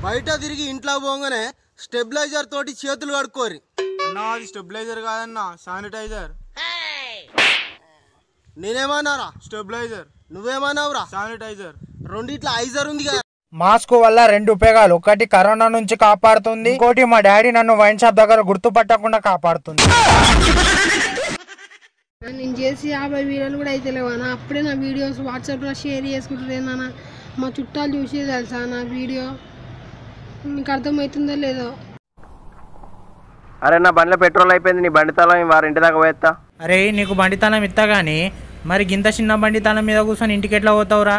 బయట తిరిగి ఇంట్లో పోగానే స్టెబిలైజర్ తోటి చేతులు కడుక్కోరి అన్నా అది స్టెబిలైజర్ కాదన్నా శానిటైజర్ నేనేమన్నారా స్టెబిలైజర్ నువ్వేమన్నావురా శానిటైజర్ రెండిట్ల ఐజర్ ఉంది కదా మాస్క్ వల్ల రెండు ఉపయోగాలు ఒకటి కరోనా నుంచి కాపాడుతుంది ఇంకోటి మా డాడీ నన్ను వైన్ షాప్ దగ్గర గుర్తుపట్టకుండా కాపాడుతుంది నేను చేసి యాభై వీడియోలు కూడా అయితే లేవన్నా అప్పుడే నా వీడియోస్ వాట్సాప్లో షేర్ చేసుకుంటున్నానా మా చుట్టాలు చూసి తెలుసా నా వీడియో మీకు అర్థమవుతుందో లేదో అరే నా బండిలో పెట్రోల్ అయిపోయింది నీ బండి తాళం వారి ఇంటి దాకా పోయేస్తా అరే నీకు బండితనం ఇస్తా గానీ మరి గింత చిన్న బండితనం మీద కూర్చొని ఇంటికి ఎట్లా పోతావురా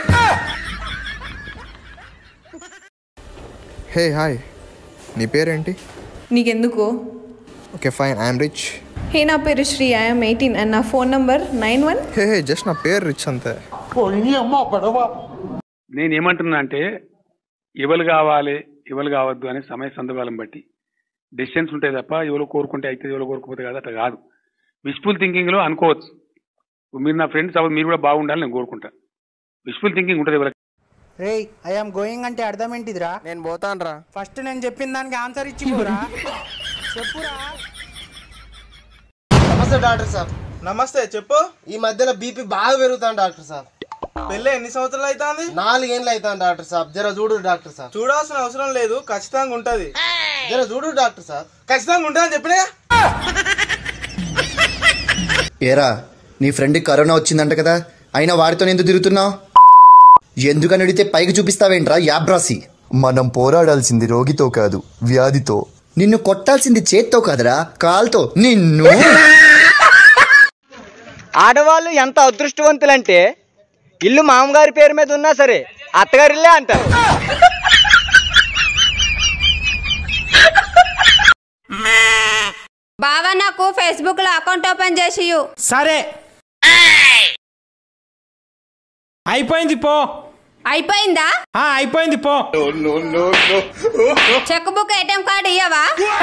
హే హాయ్ నీ పేరేంటి నీకెందుకు okay fine I'm rich hey నా పేరు శ్రీ ఐఎమ్ ఎయిటీన్ అండ్ నా phone number nine one hey hey just నా పేరు రిచ్ అంతే నేను ఏమంటున్నా అంటే ఎవరు కావాలి ఎవరు కావద్దు అనే సమయ సందర్భాలను బట్టి డెసిషన్స్ ఉంటాయి తప్ప ఎవరు కోరుకుంటే అయితే ఎవరు కోరుకోకపోతే కాదు అట్లా కాదు విష్ఫుల్ థింకింగ్లో అనుకోవచ్చు ఇప్పుడు మీరు నా ఫ్రెండ్స్ అవ్వదు మీరు కూడా బాగుండాలని నేను కోరుకుంటా విష్ఫుల్ థింకింగ్ ఉంటుంది ఎవరికి రే ఐఎమ్ గోయింగ్ అంటే అర్థం ఏంటిదిరా నేను పోతానురా ఫస్ట్ నేను చెప్పిన దానికి ఆన్సర్ ఇచ్చిపోరా చెప్పురా నమస్తే డాక్టర్ సాబ్ నమస్తే చెప్పు ఈ మధ్యలో బీపీ బాగా పెరుగుతాను డాక్టర్ సాబ్ పెళ్ళి ఎన్ని సంవత్సరాలు అవుతుంది నాలుగేళ్ళు అవుతాను డాక్టర్ సాబ్ జర చూడు డాక్టర్ సాబ్ చూడాల్సిన అవసరం లేదు ఖచ్చితంగా ఉంటది జర చూడు డాక్టర్ సాబ్ ఖచ్చితంగా ఉంటుందని చెప్పినా ఏరా నీ ఫ్రెండ్కి కరోనా వచ్చిందంట కదా అయినా వాడితో ఎందుకు తిరుగుతున్నావు ఎందుకని అడిగితే పైకి చూపిస్తావేంట్రా యాబ్రాసి మనం పోరాడాల్సింది రోగితో కాదు వ్యాధితో నిన్ను కొట్టాల్సింది చేత్తో కాదురా కాల్తో నిన్ను ఆడవాళ్ళు ఎంత అదృష్టవంతులంటే ఇల్లు మామగారి పేరు మీద ఉన్నా సరే అత్తగారిల్లే అంటారు బావా నాకు ఫేస్బుక్ లో అకౌంట్ ఓపెన్ చేసి సరే అయిపోయింది పో అయిపోయిందా ఆ, అయిపోయింది పో చెక్ బుక్ ఏటీఎం కార్డు ఇయ్యవా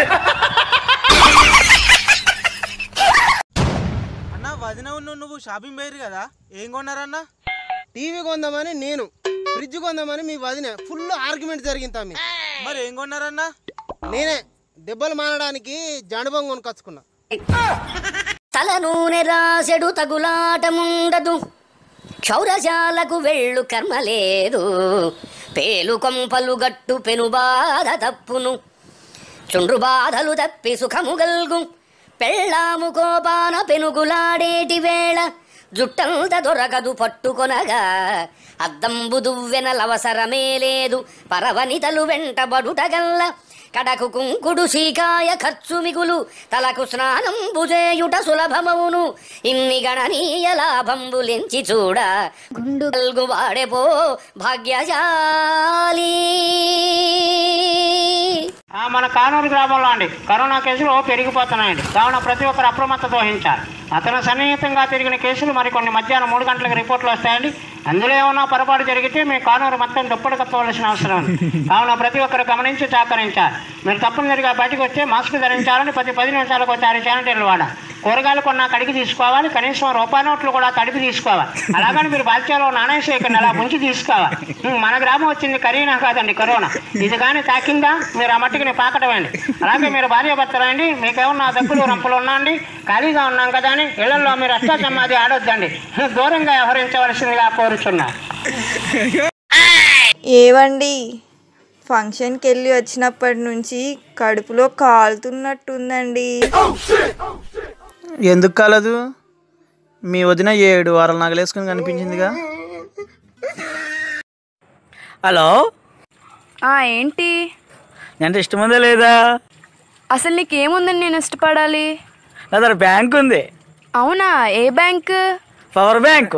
అన్న వదిన ఉన్న నువ్వు షాపింగ్ పోయారు కదా ఏం కొన్నారన్నా టీవీ కొందామని నేను ఫ్రిడ్జ్ కొందామని మీ వదిన ఫుల్ ఆర్గ్యుమెంట్ జరిగింది తమ్మి మరి ఏం కొన్నారన్నా నేనే దెబ్బలు మానడానికి జండుబం కొనుకొచ్చుకున్నా తల నూనె రాసెడు తగులాటముండదు క్షౌరశాలకు వెళ్ళు కర్మ లేదు పేలు కొంపలు గట్టు పెను బాధ తప్పును చుండ్రు బాధలు తప్పి సుఖము గల్గు పెళ్ళాము కోపాన పెనుగులాడేటి వేళ జుట్టంత దొరకదు పట్టుకొనగా అద్దంబు దువ్వెనలవసరమే లేదు పరవనితలు వెంటబడుటగల్ల కడకు కుంకుడు శీకాయ ఖర్చు మిగులు తలకు స్నానం బుజేయుట సులభమవును ఇన్ని గణనీయ లాభంబులెంచి చూడ గుండు కల్గు వాడెపో భాగ్యశాలి మన కానూరు గ్రామంలో అండి కరోనా కేసులు పెరిగిపోతున్నాయండి కావున ప్రతి ఒక్కరు అప్రమత్తత వహించాలి అతను సన్నిహితంగా తిరిగిన కేసులు మరికొన్ని మధ్యాహ్నం మూడు గంటలకు రిపోర్ట్లు వస్తాయండి అందులో ఏమన్నా పొరపాటు జరిగితే మీ కానూరు మొత్తం దుప్పటి కప్పవలసిన అవసరం ఉంది కావున ప్రతి ఒక్కరు గమనించి సహకరించాలి మీరు తప్పనిసరిగా బయటకు వస్తే మాస్క్ ధరించాలని ప్రతి పది నిమిషాలకు ఒకసారి శానిటైజర్లు వాడాలి కూరగాయలు కొన్నా కడిగి తీసుకోవాలి కనీసం రూపాయి నోట్లు కూడా తడిపి తీసుకోవాలి అలాగని మీరు బాధ్యతలో నాణ్య సేకరణ అలా ముంచి తీసుకోవాలి ఉం, మన గ్రామం వచ్చింది కరీనా కాదండి కరోనా ఇది కానీ తాకిందా మీరు ఆ మట్టికి పాకటమండి అలాగే మీరు భార్య భర్తలండి మీకేమన్నా దగ్గులు రంపులు ఉన్నా అండి ఖాళీగా ఉన్నాం కదా అని ఇళ్లలో మీరు అష్టాచమ్మాది ఆడొద్దండి దూరంగా వ్యవహరించవలసిందిగా కోరుచున్నా ఏవండి ఫంక్షన్కి వెళ్ళి వచ్చినప్పటి నుంచి కడుపులో కాలుతున్నట్టుందండి ఎందుకు కాలేదు మీ వదిన ఏడు వారాలు నగలేసుకుని కనిపించిందిగా హలో ఏంటి అంటే ఇష్టముందా లేదా అసలు నీకేముందని నేను ఇష్టపడాలి నా దగ్గర బ్యాంక్ ఉంది అవునా ఏ bank power bank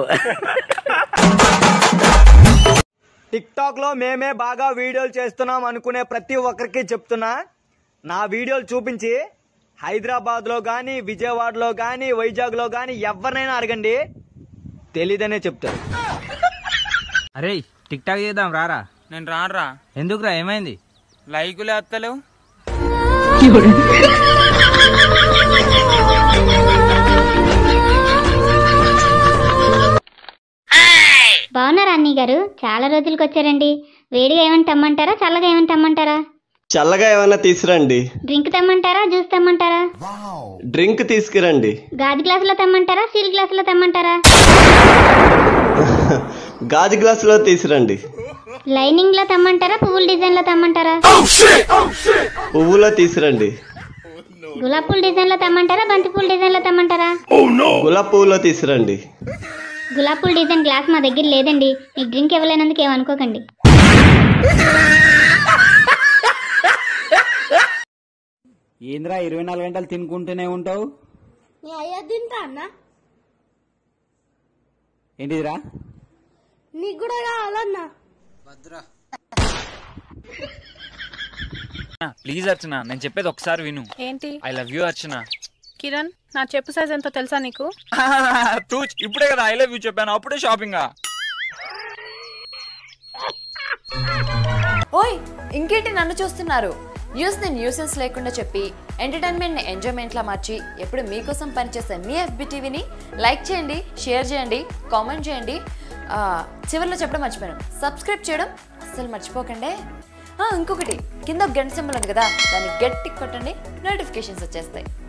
TikTok లో మేమే బాగా వీడియోలు చేస్తున్నాం అనుకునే ప్రతి ఒక్కరికి చెప్తున్నా నా వీడియోలు చూపించి హైదరాబాద్ లో కానీ విజయవాడలో కానీ వైజాగ్ లో కానీ ఎవరినైనా అడగండి తెలీదనే చెప్తారు అరే టిక్ టాక్ చేద్దాం రారా నేను రానురా ఎందుకురా ఏమైంది లైకులే వస్తలేవు బాగున్నారా అన్నయ్య గారు చాలా రోజులకు వచ్చారండి వేడిగా ఏమైనా తెమ్మంటారా చల్లగా ఏమైనా తెమ్మంటారా చల్లగా ఏమైనా తీసురండి డ్రింక్ తెమ్మంటారా జ్యూస్ తెమ్మంటారా డ్రింక్ తీసుకురండి గాజు గ్లాసులో తెమ్మంటారా స్టీల్ గ్లాసులో తెమ్మంటారా గాజు గ్లాసులో తీసురండి లైనింగ్ లో తెమ్మంటారా పువ్వుల డిజైన్ లో తెమ్మంటారా పువ్వులో తీసురండి గులాబ్ పూల డిజైన్ లో తెమ్మంటారా బంతి పూల డిజైన్ లో తెమ్మంటారా గులాబ్ పువ్వులో తీసురండి గులాబ్ పూల డిజైన్ గ్లాస్ మా దగ్గర లేదండి మీకు డ్రింక్ ఇవ్వలేనందుకు ఏమనుకోకండి ఏంద్రా ఇరవై నాలుగు గంటలు తినుకుంటూనే ఉంటావు నీ అయ్యా తింటా అన్న ఏంటిదిరా నీకు కూడా కావాలన్నా ప్లీజ్ అర్చన నేను చెప్పేది ఒకసారి విను ఏంటి I love you Archana Kiran నా చెప్పు సైజ్ ఎంతో తెలుసా నీకు తూ ఇప్పుడే కదా ఐ లవ్ యూ చెప్పాను అప్పుడే షాపింగ్ ఓయ్ ఇంకేంటి నన్ను చూస్తున్నారు న్యూస్ని న్యూసెన్స్ లేకుండా చెప్పి ఎంటర్టైన్మెంట్ని ఎంజాయ్మెంట్లా మార్చి ఎప్పుడు మీకోసం పనిచేసే మీ ఎఫ్బి టీవీని లైక్ చేయండి షేర్ చేయండి కామెంట్ చేయండి ఆ, చివరిలో చెప్పడం మర్చిపోయాను సబ్స్క్రైబ్ చేయడం అస్సలు మర్చిపోకండి ఆ, ఇంకొకటి కింద ఒక గంట సింబల్ ఉంది కదా దాన్ని గట్టి కొట్టండి నోటిఫికేషన్స్ వచ్చేస్తాయి